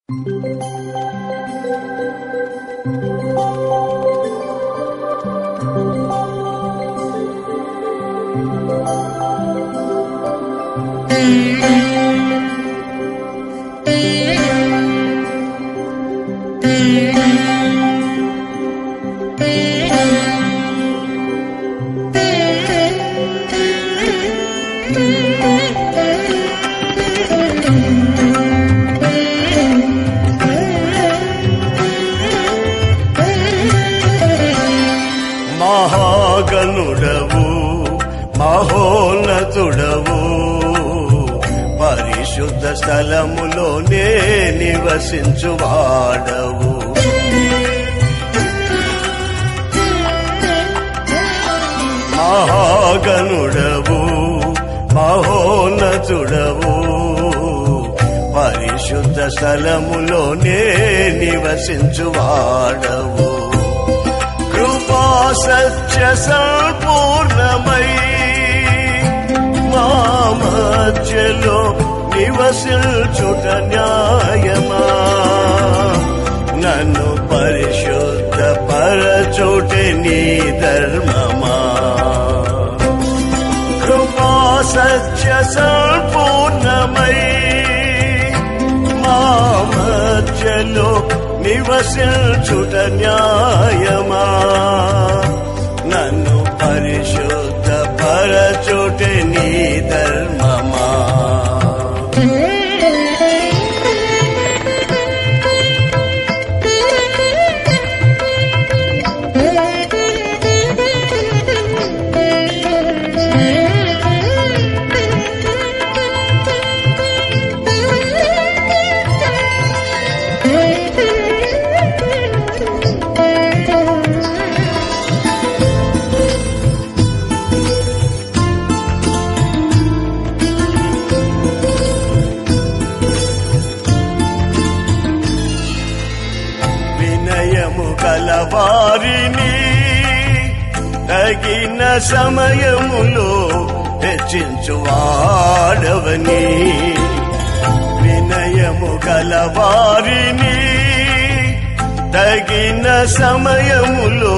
మహాగణుడవు మహోన్నతుడవు పరిశుద్ధ స్థలములోనే నివసించువాడవు మహాగణుడవు మహోన్నతుడవు పరిశుద్ధ స్థలములోనే నివసించువాడవు కృపా సత్య సంపూర్ణమై మా మధ్యలో నివసించుట న్యాయమా నన్ను పరిశుద్ధ పరచోటే నీ ధర్మమా కృపా సత్య సంపూర్ణమై మా మధ్యలో నివసించుట న్యాయమా నన్ను పరిశుద్ధ పరచుటే నీ ధర్మమా వినయము కలవారిని తగిన సమయములో హెచ్చించువాడవని వినయము కలవారిని తగిన సమయములో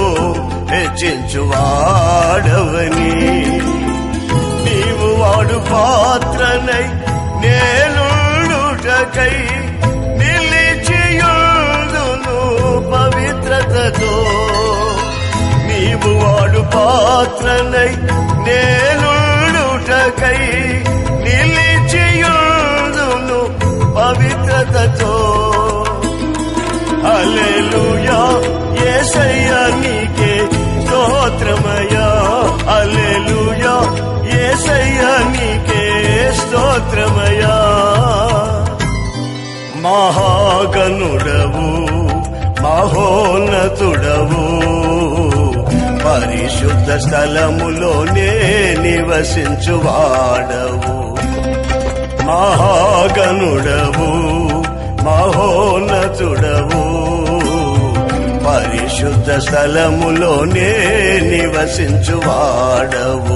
హెచ్చించువాడవని నీవు వాడు పాత్రనై నేనుటకై నిలిచియుందును పవిత్రతతో నీవు వాడు పాత్రనై నేనుటకై నిలిచియుందును పవిత్రతతో అలెలుయా ఏసయ్యా నీకే స్తోత్రమయా అలెలుయా ఏసయ్యా నీకే స్తోత్రమయా మహాగణుడవు మహోన్నతుడవు పరిశుద్ధ స్థలములోనే నివసించువాడవు మహాగణుడవు మహోన్నతుడవు పరిశుద్ధ స్థలములోనే నివసించువాడవు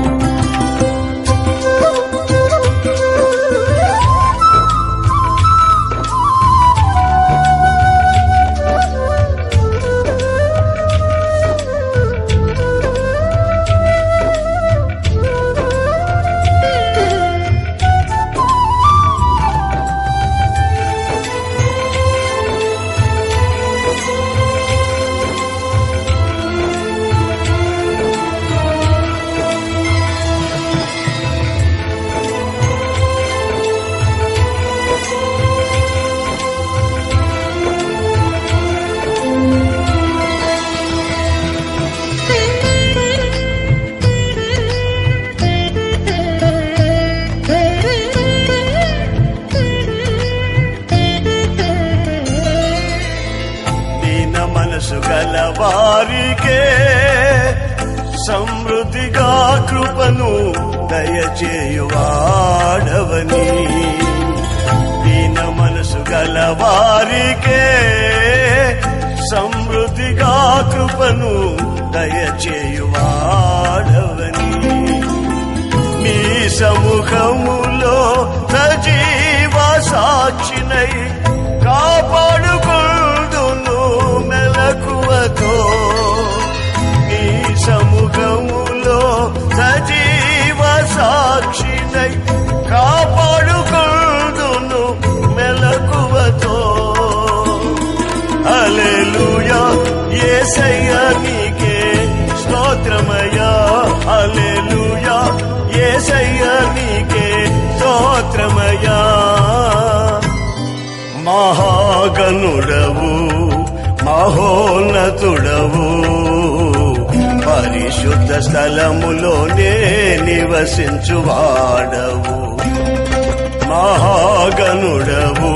దీన మనసు గల వారికే సమృద్ధిగా కృపను దయచేయువాడవని దీన మనసు గల వారికే సమృద్ధిగా కృపను దయచేయువాడవని నీ సముఖములో సజీవ సాక్షినై కా ఏసయ్య నీకే స్తోత్రమయ్యా హల్లెలూయా ఏసయ్య నీకే స్తోత్రమయ్యా మహాగణుడవు మహోన్నతుడవు పరిశుద్ధ స్థలములోనే నివసించువాడవు మహాగణుడవు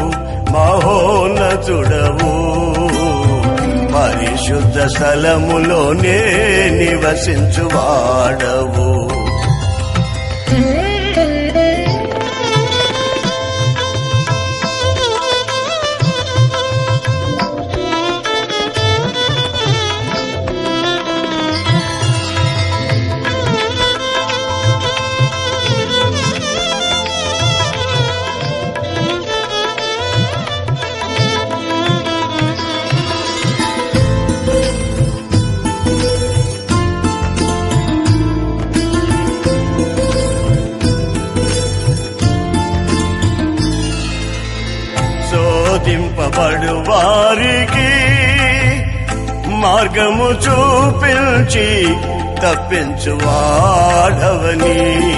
మహోన్నతుడవు పరిశుద్ధ స్థలములోనే నివసించువాడవు శోధింపబడు వారికి మార్గము చూపించి తప్పించువాడవని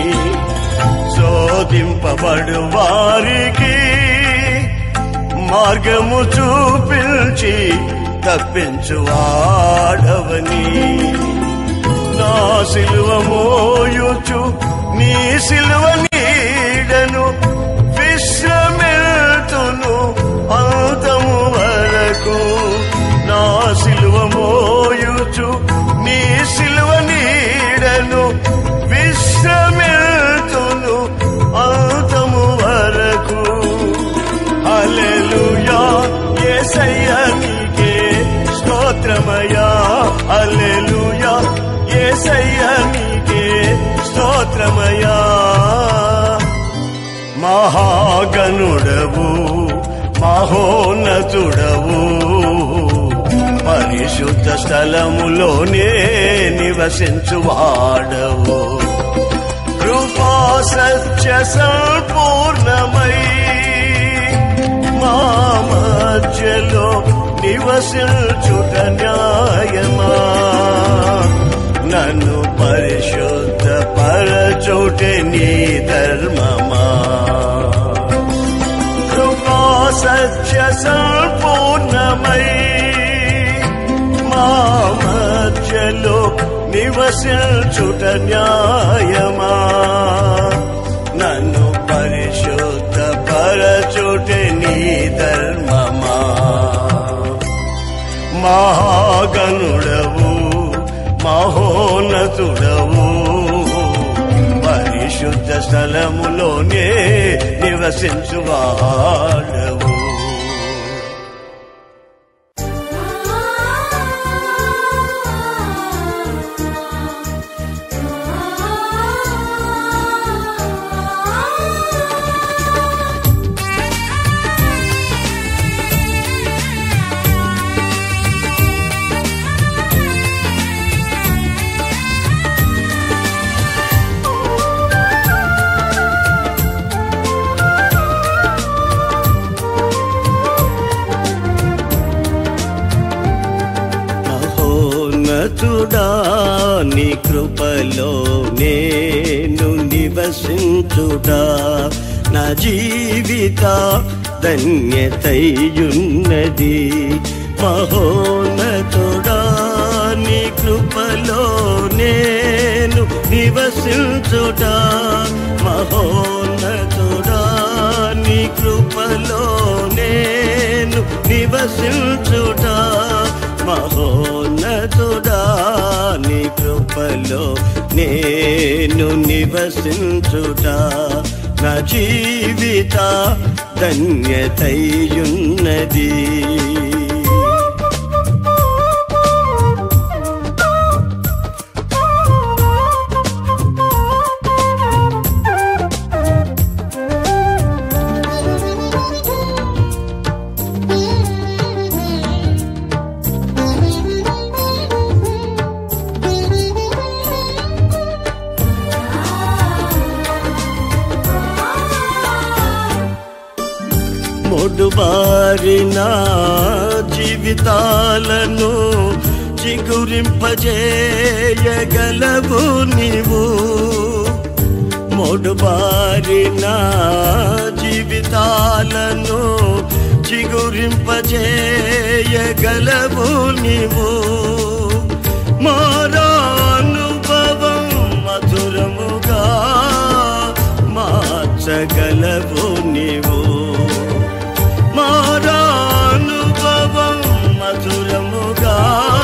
శోధింపబడు వారికి మార్గము చూపించి తప్పించువాడవని నా సిలువ మోయుచు నీ సిలువ నీడను విశ్రమిల్తును అంతము వరకు నా సిలువ మోయుచు నీ సిలువ నీడను విశ్రమిల్తును అంతము వరకు హల్లెలూయా యేసయ్య నీకే స్తోత్రమయ్యా హల్లెలూయా యేసయ్య నీకే స్తోత్రమయ్యా మహాగణుడవు మహోన్నతుడవు పరిశుద్ధ స్థలములోనే నివసించువాడవు కృపా సత్య సంపూర్ణమై మా మధ్యలో నివసించుట న్యాయమా నన్ను పరిశుద్ధ పరచోటే నీ ధర్మమా కృపా సత్య సంపూర్ణమై మా మధ్యలో నివసించుట న్యాయమా నన్ను పరిశుద్ధ పరచుటే నీ ధర్మమా మహాగణుడవు మహోన్నతుడవు పరిశుద్ధ స్థలములోనే నివసించువాడవు మహోన్నతుడా నీ కృపలో నేను నివసించుడా నా జీవిత ధన్యతయున్నది మహోన్నతుడా నీ కృపలో నేను నివసించుడా మహోన్నతుడా నీ కృపలో నేను నివసించుడా మహోన్నతుడా నీ కృపలో నేను నివసించుటా నా జీవిత ధన్యతయున్నది మొడుబారిన జీవితాలను చిగురింపజేయగలవు నీవు మొడుబారిన జీవితాలను చిగురింపజేయగలవు నీవు మారానుభవం మధురముగా మార్చగలవు నీవు మారానుభవం మధురముగా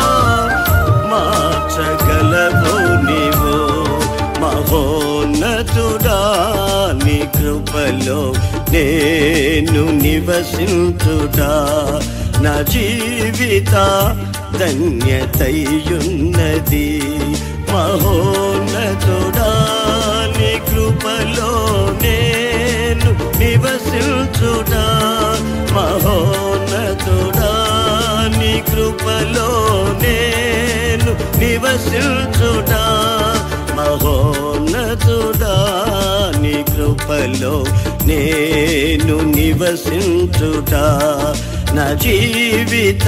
మార్చగలవు నీవు మహోన్నతుడా నీ కృపలో నేను నివసించుడా నా జీవిత ధన్యతయున్నది మహోన్నతుడా నీ కృపలో నేను నివసించుడా మహోన్నతుడా నీ కృపలో నేను నివసించుడా మహోన్నతుడా నీ కృపలో నేను నివసించుడా నా జీవిత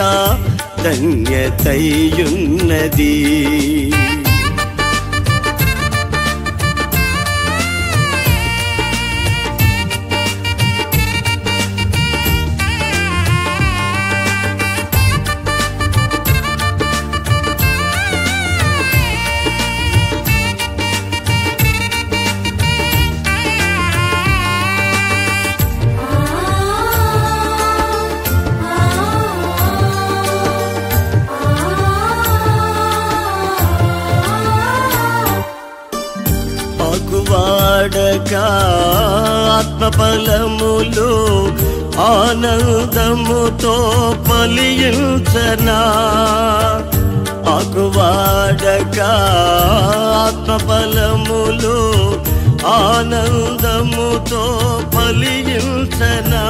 ధన్యతయున్నది ఆకువాడక ఆత్మఫలములు ఆనందముతో పలియించనా ఆకువాడక ఆత్మఫలములు ఆనందముతో ఫలించనా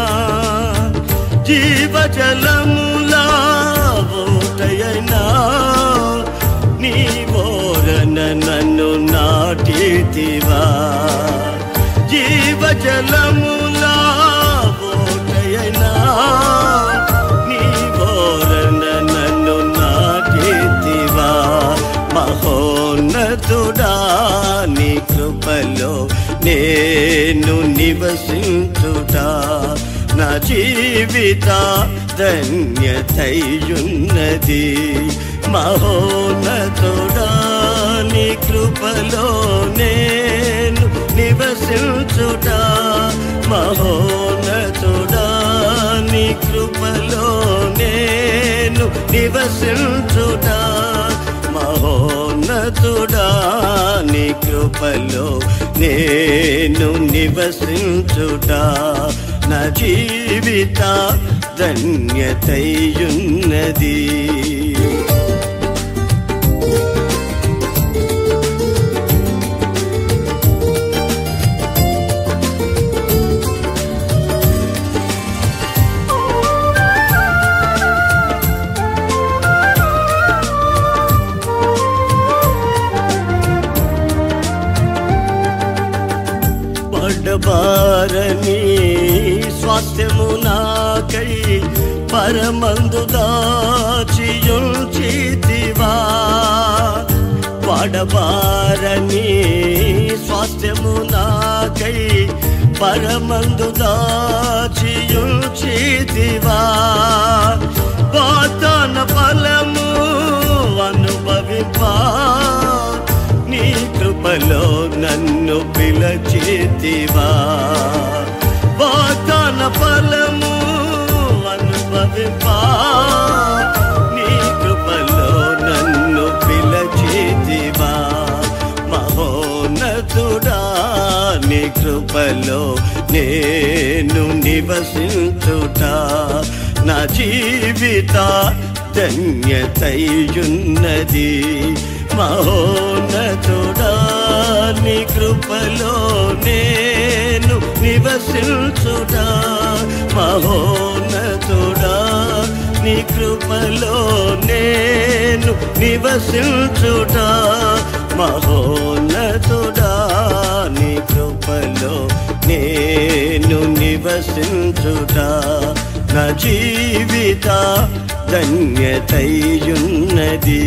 జీవజలములా ఓటయైనా నీ ఓరన నన్ను నాటితివా జీవజలములా ఓటయైనా నీ ఓరన నన్ను నాటితివా మహోన్నతుడా నీ కృపలో నేను నివసించుటా నా జీవిత ధన్యతయున్నది మహోన్నతుడా నీ కృపలో నేను నివసించుటా మహోన్నతుడా నీ కృపలో నేను నివసించుటా మహోన్నతుడా నీ కృపలో నేను నివసించుటా నా జీవిత ధన్యతయున్నది పడబారని స్వాస్థ్యము నాకై పరమందు దాచియుంచితివా పడబారని స్వాస్థ్యము నాకై పరమందు దాచియుంచితివా వాతన ఫలము అనుభవిపా నీ కృపలో నన్ను పిలచితివా వాతన ఫలము అనుభవిపా నీ కృపలో నన్ను పిలచితివా మహోన్నతుడా నీ కృపలో నేను నివసించుటా నా జీవిత ధన్యతయున్నది మహోన్నతుడా నీ కృపలో నేను నివసించుటా మహోన్నతుడా నీ కృపలో నేను నివసించుటా మహోన్నతుడా నీ కృపలో నేను నివసించుట నా జీవిత ధన్యతయున్నది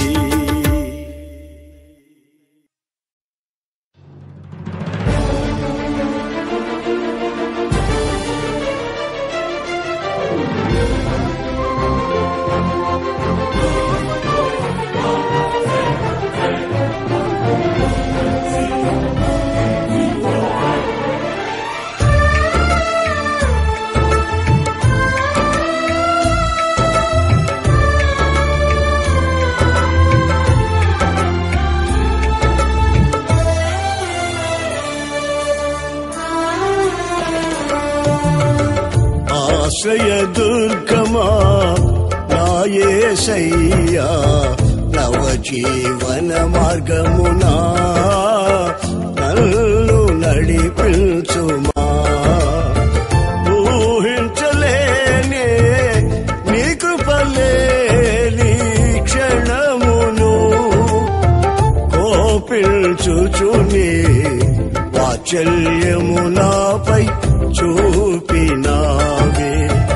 ఆశ్రయ దుర్గమా నాయసయ్యా నవ జీవన మార్గమునా నన్ను నడిపించుమా ఊహించలేనే నీ కృపలేని క్షణమును కోపించుచుని వాత్సల్యము నాపై చూపినావే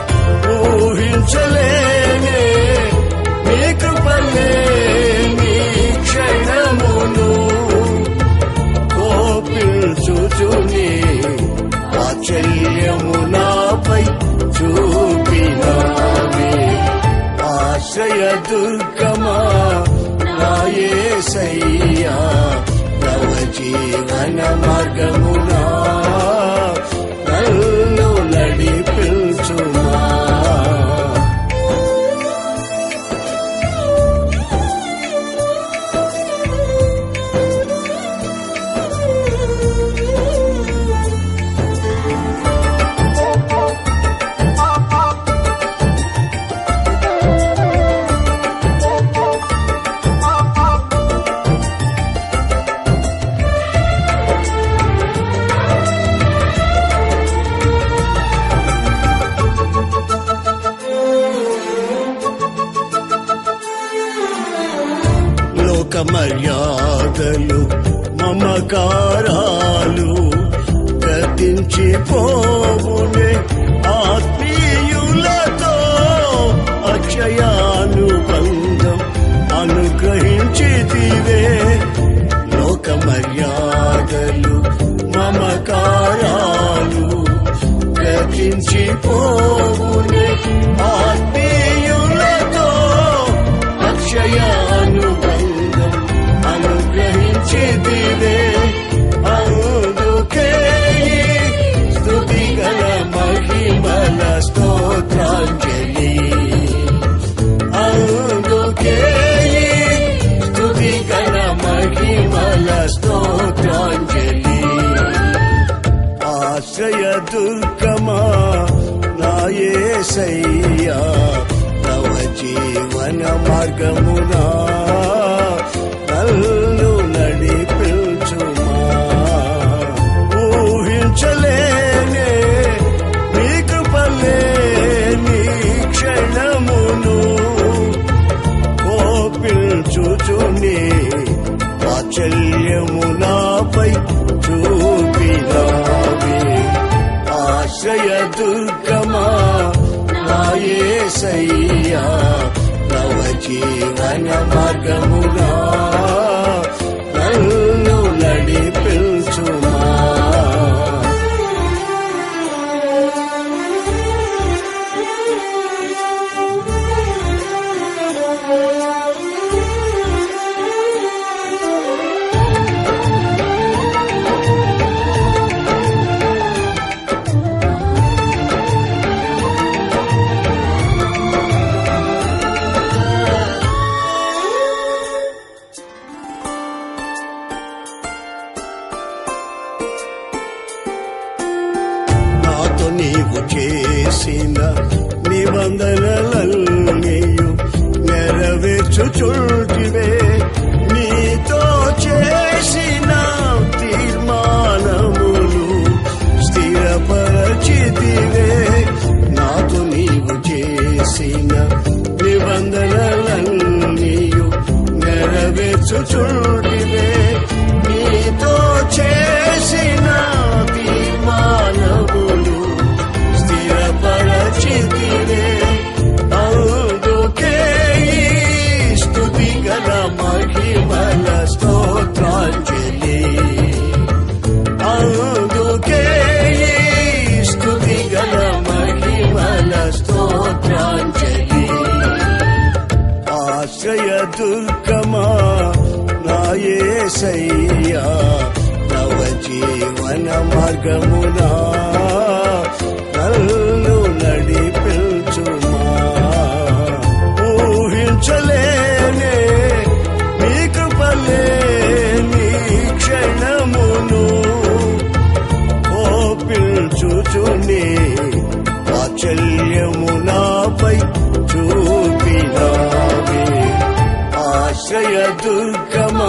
ఊహించలేనే నీ కృపలేని క్షణమును కోపించుచుని వాత్సల్యము నాపై చూపినావే ఆశ్రయ దుర్గమా నాయసయ్యా నవ జీవన మార్గమునా నన్ను నడిపించుమా లోక మర్యాదలు మమకారాలు గతించి పోవునే ఆత్మీయులతో అక్షయానుబంధం అనుగ్రహించితివే లోక మర్యాదలు మమకారాలు గతించి పోవునే ఆత్మీయులతో అక్షయానుబంధం అనుగ్రహించిదివే అందుకే ఈ స్తుతిగల మహిమల స్తోత్రాంజలి అందుకే ఈ స్తుతిగల మహిమల స్తోత్రాంజలి ఆశ్రయ దుర్గమా నాయసయ్యా తవ జీవన మార్గమునా నన్ను నడిపించుమా ఊహించలేనే నీ కృపలేని క్షణమును కోపించుచుని వాత్సల్యము నాపై చూపినావే ఆశ్రయ దుర్గమా నాయసయ్యా నవ జీవన మార్గమునా నన్ను నడిపించుమా నాతో నీవు చేసిన నిబంధనలన్నీయు నెరవేర్చుచుంటివే నీతో చేసిన తీర్మానములు స్థిరపరచితివే నాతో నీవు చేసిన నిబంధనలన్నీయు నెరవేర్చుచుంటివే నీతో చేసిన తీర్మానములు దుర్గమా నాయసయ్యా నవ జీవన మార్గమునా నన్ను నడిపించుమా ఊహించలేనే నీ కృపలే నీ క్షణమును ఓపించుచుని వాచల్యము నాపై చూపినావే ఆశ్రయ దుర్గమా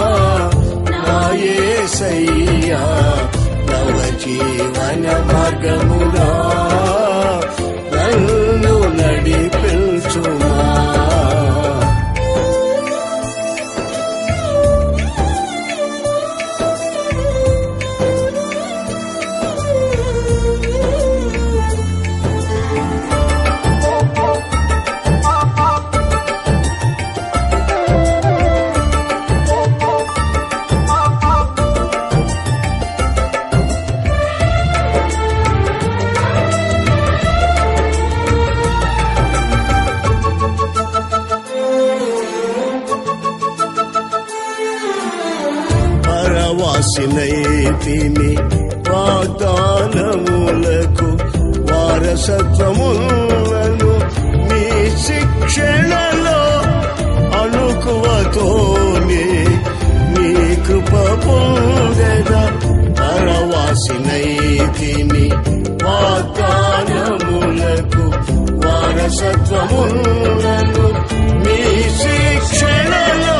నాయసయ్యా నవ జీవన మార్గమునా నన్ను నడిపించుమా పరవాసినైతిని వాగ్దానములకు వారసత్వములను నీ శిక్షణలో అణుకువతోనే నీ కృప పొందెద పరవాసినైతిని వాగ్దానములకు వారసత్వములను నీ శిక్షణలో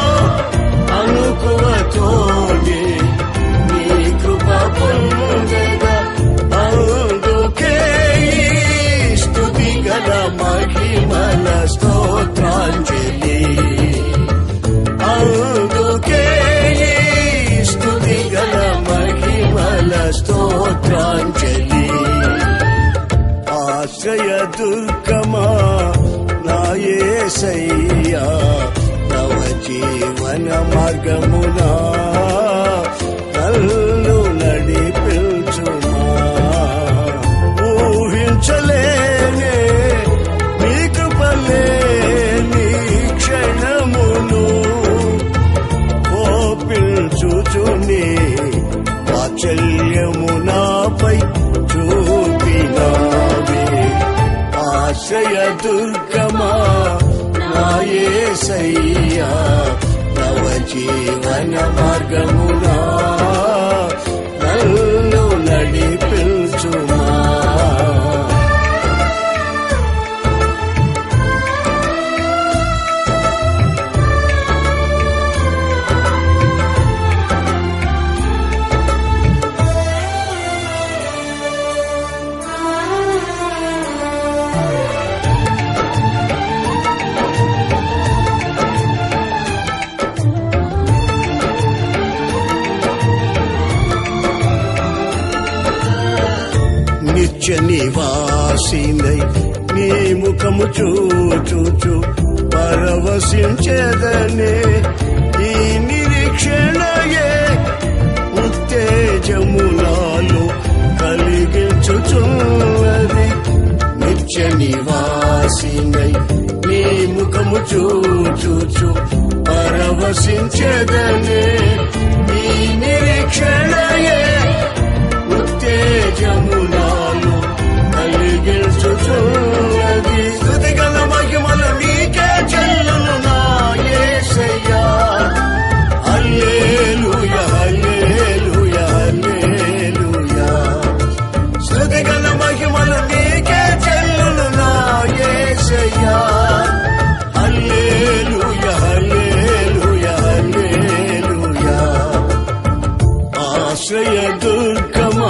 అనుకువతోనే నీ కృప పొందెద అందుకే ఈ స్తుతి గల మహిమల స్తోత్రాంజలి అందుకే ఈ స్తుతి గల మహిమల స్తోత్రాంజలి ఆశ్రయ దుర్గమా నాయసయ్యా నవ జీవన మార్గమునా నన్ను నడిపించుమా ఊహించలేనే నీ కృపలే నీ క్షణమును ఓపించుచుని వాచల్యము నాపై చూపినావే ఆశ్రయ దుర్గమా నాయసయ్యా నవ జీవన మార్గమునా నన్ను నడిపించుమా నిత్య నివాసినై నీ ముఖము చూచుచు పరవశించేదనే ఈ నిరీక్షణయే ఉత్తేజమునాలు కలిగించుచున్నది నిత్య నివాసినై నీ ముఖము చూచుచు పరవశించేదనే ఈ నిరీక్షణయే ఉత్తేజమునాలు కలిగించుచున్నది స్థుతిగల మహిమల నీకే చెల్లును నా యేసయ్యా హల్లెలూయా హల్లెలూయా హల్లెలూయా స్థుతిగల మహిమల నీకే చెల్లును నా యేసయ్యా హల్లెలూయా హల్లెలూయా హల్లెలూయా ఆశ్రయ దుర్గమా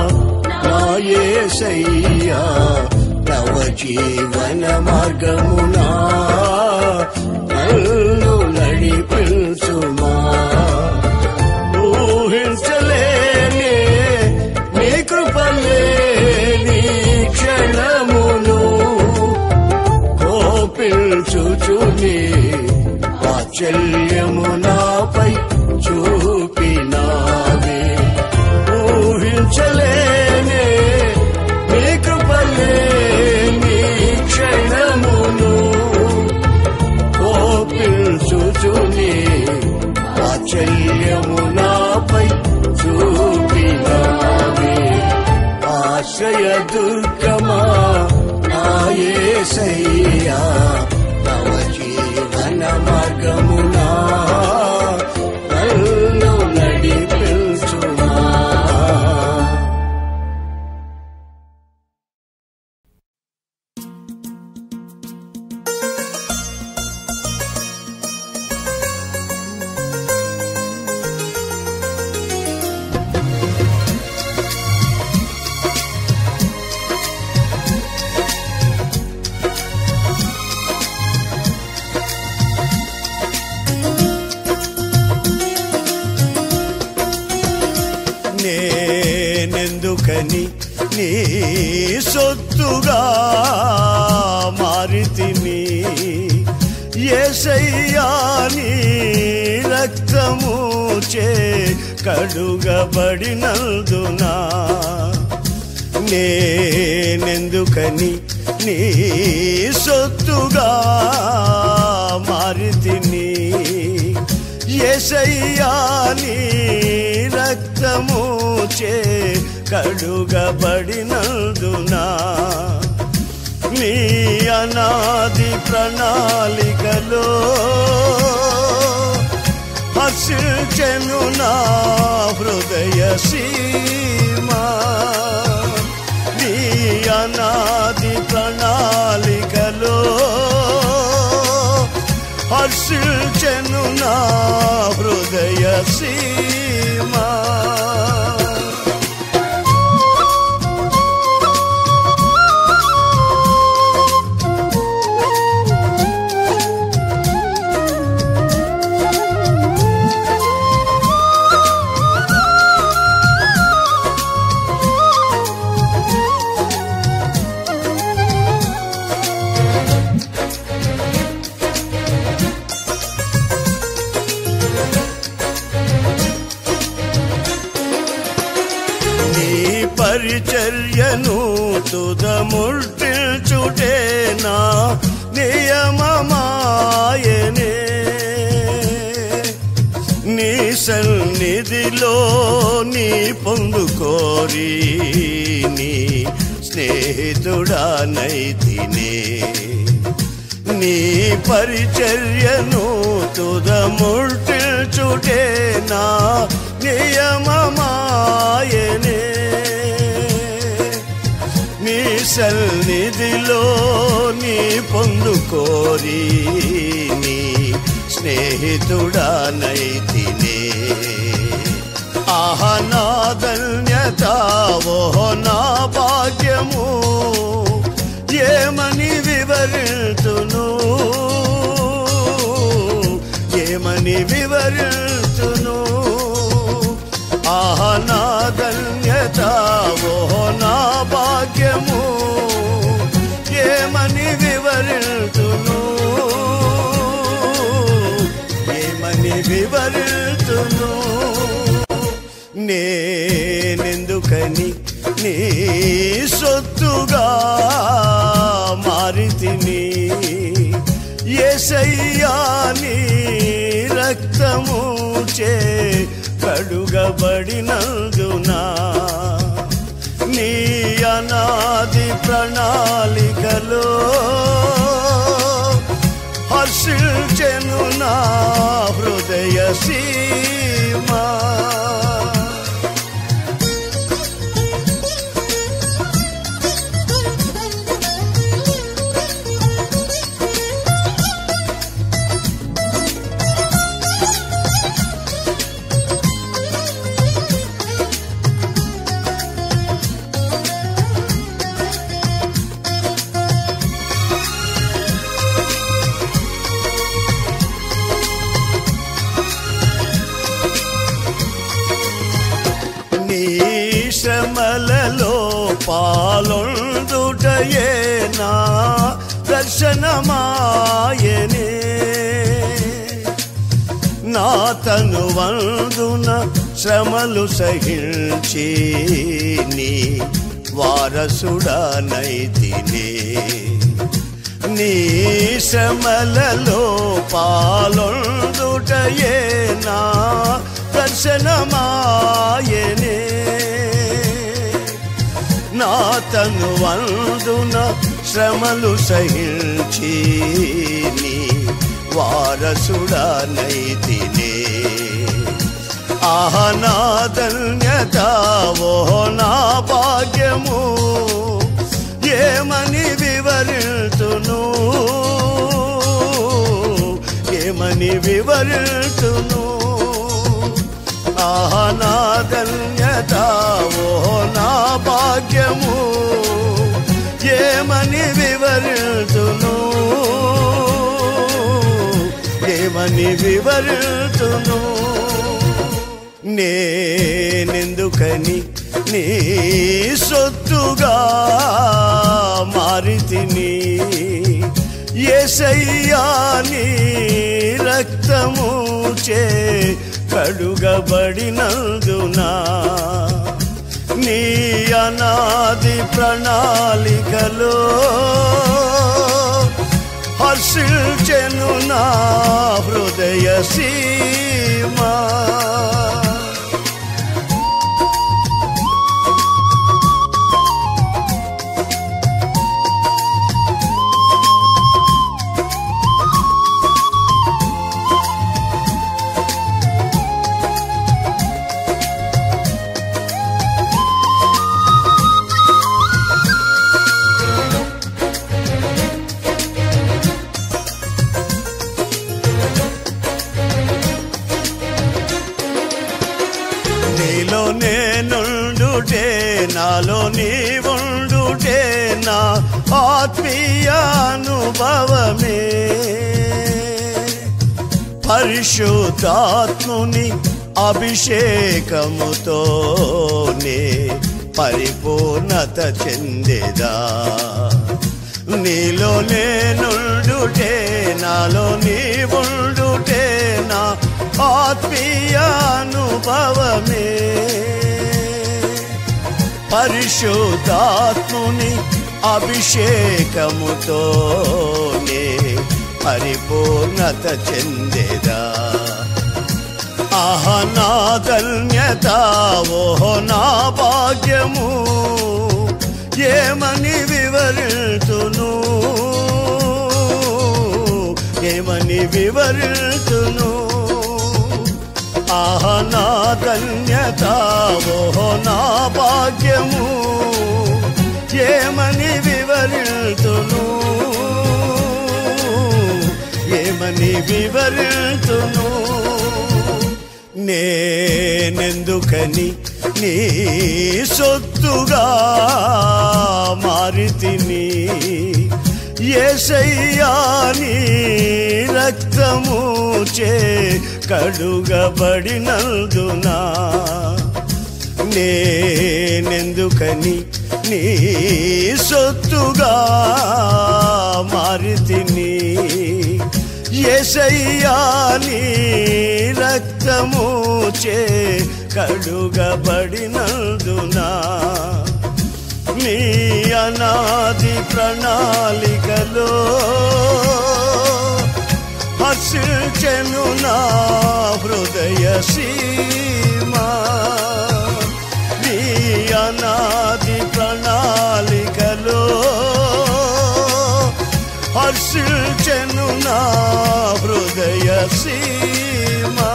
నాయసయ్యా నవ జీవన మార్గమునా నన్ను నడిపించుమా ఊహించలేనే నీ కృపలే నీ క్షణమును కోపించుచుని వాత్సల్యము నాపై చూపినావే ఊహించలేనే నీ కృపలే నీ క్షణమును కోపించుచుని ఏసయ్యా తవ జీవన మార్గమునా నన్ను నడిపించుమా నేనెందుకని నీ సొత్తుగా మారితిని ఏసయ్యా నీ రక్తము చే కడుగబడినందునా నేనెందుకని నీ సొత్తుగా మారితిని ఏసయ్యా నీ రక్తము చే కడుగబడినందునా నీ అనాది ప్రణాళికలో హర్షించెను నా హృదయ సీమా నీ అనాది ప్రణాళికలో హర్షించెను నా హృదయ సీమా నీ పరిచర్యను తుదముల్చుటే నా నియమమాయనే నీ సన్నిధిలో నీ పొందుకోరి నీ స్నేహితుడానైతినే నీ పరిచర్యను తుదముల్చుటే నా నియమమాయనే నీ సన్నిధిలో నీ పొందుకోరి నీ స్నేహితుడానైతినే ఆహ నా ధన్యత ఓహో నా భాగ్యము ఏమని వివరితును ఏమని వివరితును ఆహ నా ధన్యత ఓహో నా భాగ్యము ఏమని వివరితును ఏమని వివరితును నేనెందుకని నీ సొత్తుగా మారితిని ఏసయ్యా నీ రక్తము చే కడుగబడినందునా నీ అనాది ప్రణాళికలో హర్షించెను నా హృదయ సీమా నీ శ్రమలలో పాలొందుటయే నా దర్శనమాయనే నా తను వందున శ్రమలు సహించి నీ వారసుడనైతినే నీ శ్రమలలో పాలొందుటయే నా దర్శనమాయనే నా తను వందున శ్రమలు సహించి నీ వారసుడనైతినే ఆహ నా ధన్యత ఓహో నా భాగ్యము ఏమని వివరితును ఏమని వివరితును ఆహ నా ధన్యత ఓహో నా భాగ్యము ఏమని వివరితును ఏమని వివరితును నేనెందుకని నీ సొత్తుగా మారితిని ఏసయ్యా నీ రక్తము చే కడుగబడినందునా నీ అనాది ప్రణాళికలో హర్షించెను నా హృదయ సీమా నీలో నేనుండుటే నాలో నీవుండుటే నా ఆత్మీయ అనుభవమే పరిశుద్ధాత్ముని అభిషేకముతోనే పరిపూర్ణత చెందేదా నీలో నేనుండుటే నాలో నీవుండుటే నా ఆత్మీయ అనుభవమే పరిశుద్ధాత్ముని అభిషేకముతోనే పరిపూర్ణత చెందేదా ఆహ నా ధన్యత ఓహో నా భాగ్యము ఏమని వివరితును ఏమని వివరితును ఆహ నా ధన్యత ఓహో నా భాగ్యము ఏమని వివరితును ఏమని వివరితును నేనెందుకని నీ సొత్తుగా మారితిని ఏసయ్యా నీ రక్తము చే కడుగబడినందునా నేనెందుకని నీ సొత్తుగా మారితిని ఏసయ్యా నీ రక్తము చే కడుగబడినందునా నీ అనాది ప్రణాళికలో హర్షించెను నా హృదయ సీమా నీ అనాది ప్రణాళికలో హర్షించెను నా హృదయ సీమా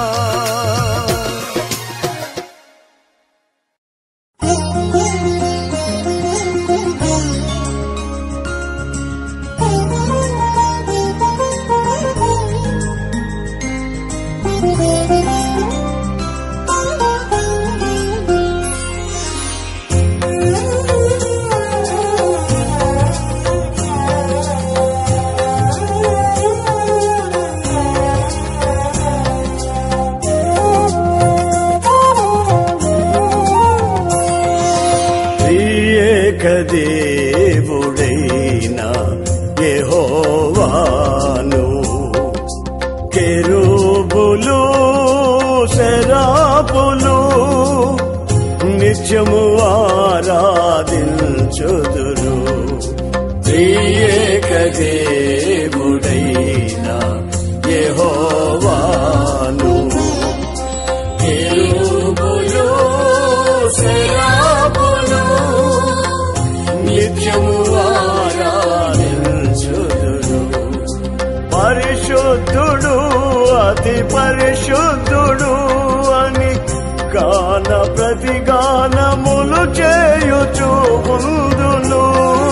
ఏక దేవుడైన యెహోవాను కెరూబులు శరాపులు నిత్యము ఆరాధించుదురు ఏక దేవుడైన యెహోవాను కెరూబులు శరాపులు నిత్యము ఆరాధించుదురు అతి పరిశుద్ధుడు అని గాన ప్రతిగానములు చేయుచు ముందును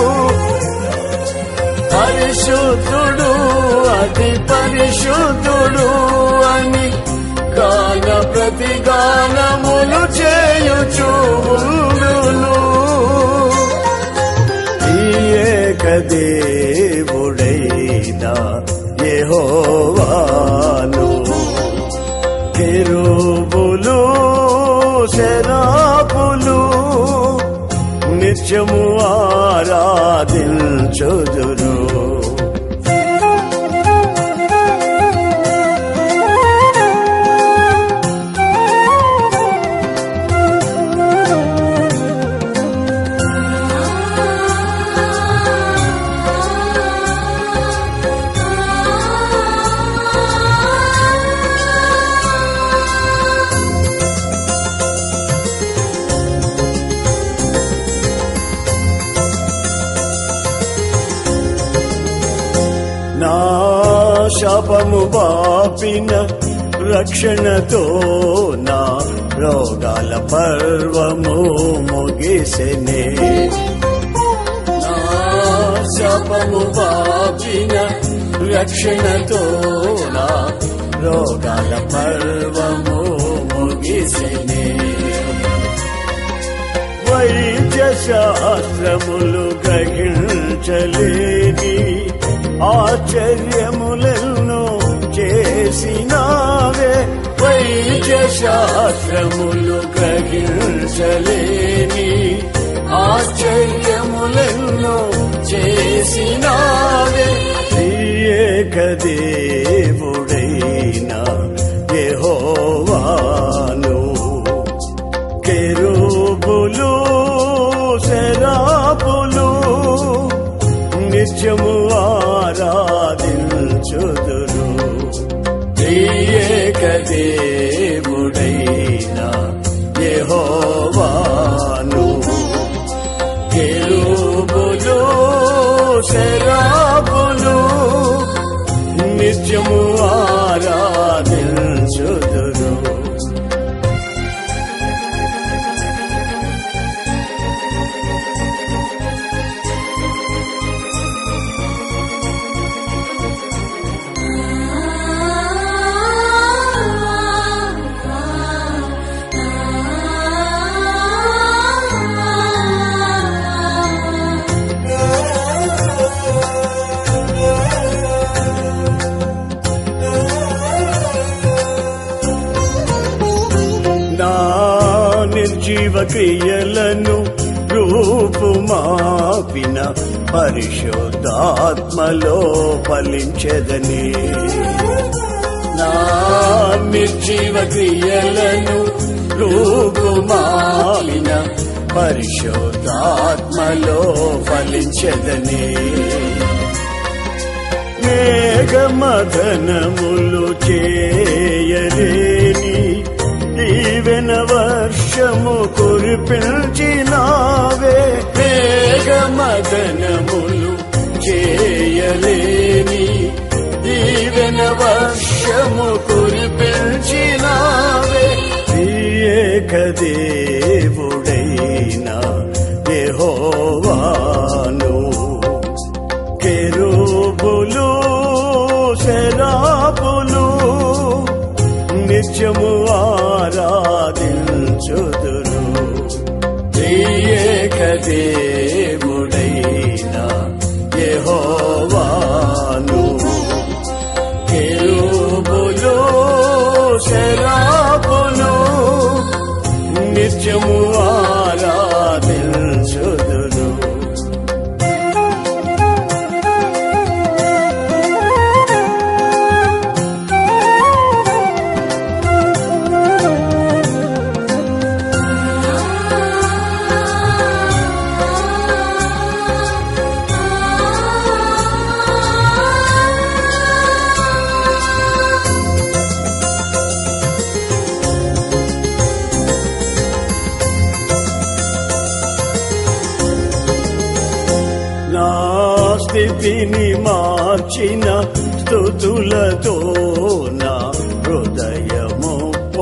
పరిశుద్ధుడు అతి పరిశుద్ధుడు అని గాన ప్రతిగానములు చేయుచు ముందును ఈ ఏకదేవుడైనా యెహోవాను కెరూబులు శరాపులు నిత్యము ఆరాధించుదురు నా శాపము పాపిన రక్షణతో నా రోగాల పర్వము ముగిసెనే నా శాపము పాపిన రక్షణతో నా రోగాల పర్వము ముగిసెనే వైద్య శాస్త్రములు గ్రహించలేని ఆశ్చర్యములను చేసినావే వైద్య శాస్త్రములు గ్రహించలేని ఆశ్చర్యములను చేసినావే ఏకదేవుడైనా యెహోవాను కెరూబులు శరాపులు నిత్యము ఆరాధించుదురు ఏకదేవుడైనా యెహోవాను కెరూబులు శరాపులు నిత్యము ఆరాధించుదురు నా నిర్జీవ క్రియలను రూపుమాపిన పరిశుద్ధాత్మలో ఫలించదని నా నిర్జీవ క్రియలను రూపుమాపిన పరిశుద్ధాత్మలో ఫలించదని మేఘమదనములు చేయలేని దీవెన వర్షము కురిపించినావే మేఘమదనములు చేయలేని దీవెన వర్షము కురిపించినావే ఏకదేవుడైనా యెహోవాను కెరూబులు శరాపులు నిత్యము ఆరాధించుదురు ఏకదేవుడైనా యెహోవాను కెరూబులు శరాపులు నిత్యము ఆరాధించుదురు నా స్థితిని మార్చిన స్థుతులతో నా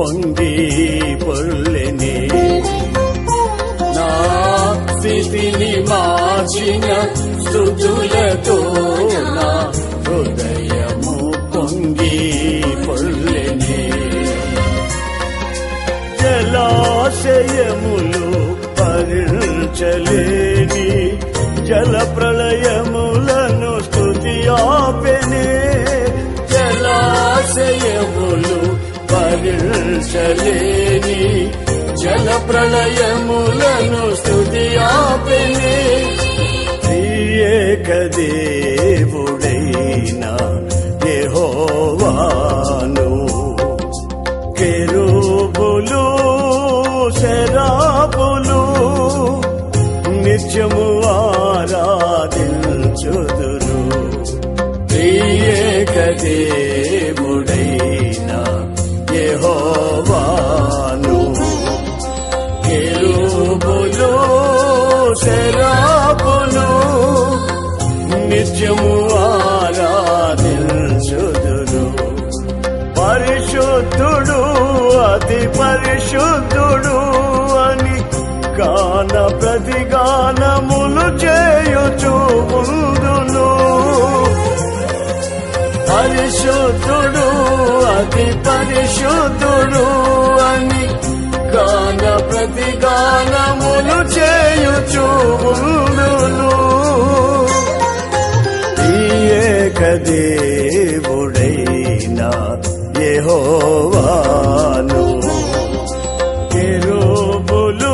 పొంగి పొర్లెనే నా స్థితిని మార్చిన స్థుతులతో నా హృదయము పొంగి పొర్లెనే జలాశయములు పరిచలేని జల ప్రళయములను స్థుతి ఆపెనే జలాశయములు పరిచలేని జల ప్రళయములను స్థుతి ఆపెనే ఏక దేవుడైనా యెహోవాను కెరూబులు శరాబులు నిత్యము ఆరాధించుదురు ప్రియేక దేవుడైన యెహోవాను కెరూబులు శరాబులు నిత్యము ఆరాధించుదురు పరిశుద్ధుడు అతి పరిశుద్ధుడు అని గాన ప్రతిగానములు చేయుచు ముందును పరిశుద్ధుడు అతి పరిశుద్ధుడు అని గాన ప్రతిగానములు చేయుచు ముందును ఏక దేవుడైనా యెహోవాను కెరూబులు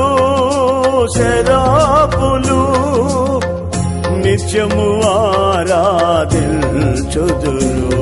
శరాపులు నిత్యము ఆరాధించుదురు